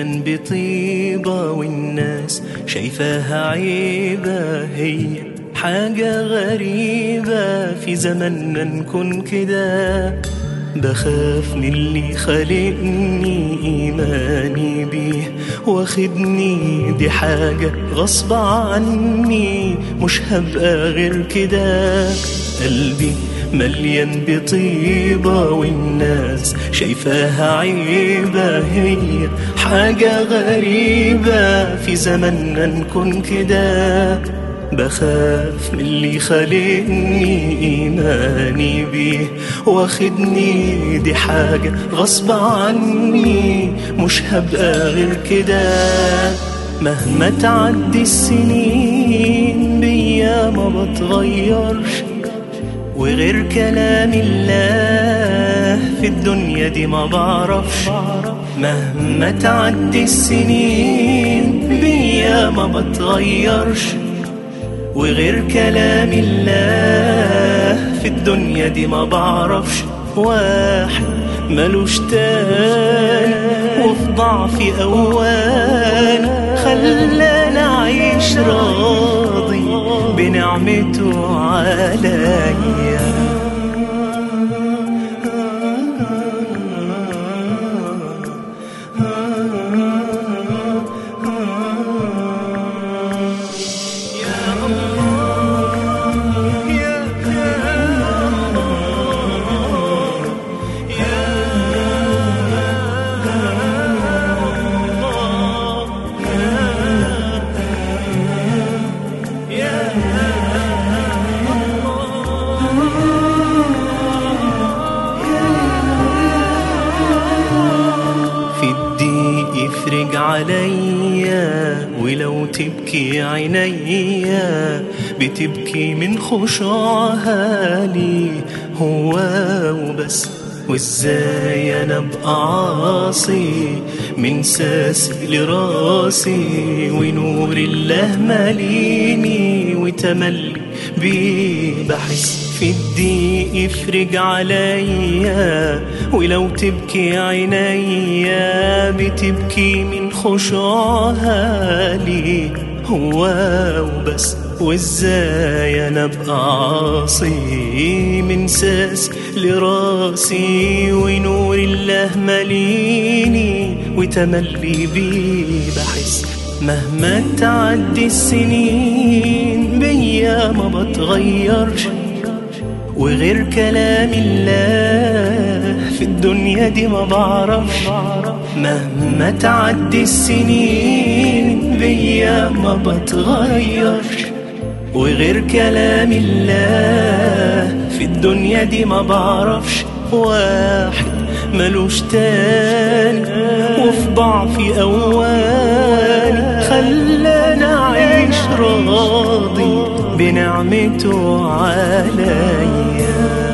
مليان بطيبة والناس شايفاها عيبة هي حاجة غريبة في زماننا نكون كده بخاف من اللي خالقني إيماني بيه واخدني دي حاجة غصب عني مش هبقى غير كده قلبي مليان بطيبة والناس شايفاها عيبة هي حاجة غريبة في زماننا نكون كده بخاف من اللي خالقني إيماني بيه واخدني دي حاجة غصب عني مش هبقى غير كده مهما تعدي السنين بيا ما بتغيرش وغير كلام الله في الدنيا دي ما بعرفش مهما تعدي السنين بيا ما بتغيرش وغير كلام الله في الدنيا دي ما بعرفش واحد ملوش تاني وفي ضعفي أوان خلاني أعيش راضي بنعمته عليا في الضيق يفرج عليا ولو تبكي عينيا بتبكي من خشوعها لي هو وبس وازاي انا ابقى عاصي من ساسي لراسي ونور الله ماليني وتملي بيه بحس في الضيق يفرج عليا ولو تبكي عينيا بتبكي من خشوعها لي هو وبس وازاي انا ابقى عاصي من ساس لراسي ونور الله ماليني وتملي بيه بحس مهما تعدي السنين بيا ما بتغيرش وغير كلام الله في الدنيا دي ما بعرفش مهما تعدي السنين بيا ما بتغيرش وغير كلام الله في الدنيا دي ما بعرفش واحد ملوش تاني وفي ضعفي أواني خلانا أعيش راضي بنعمته عليا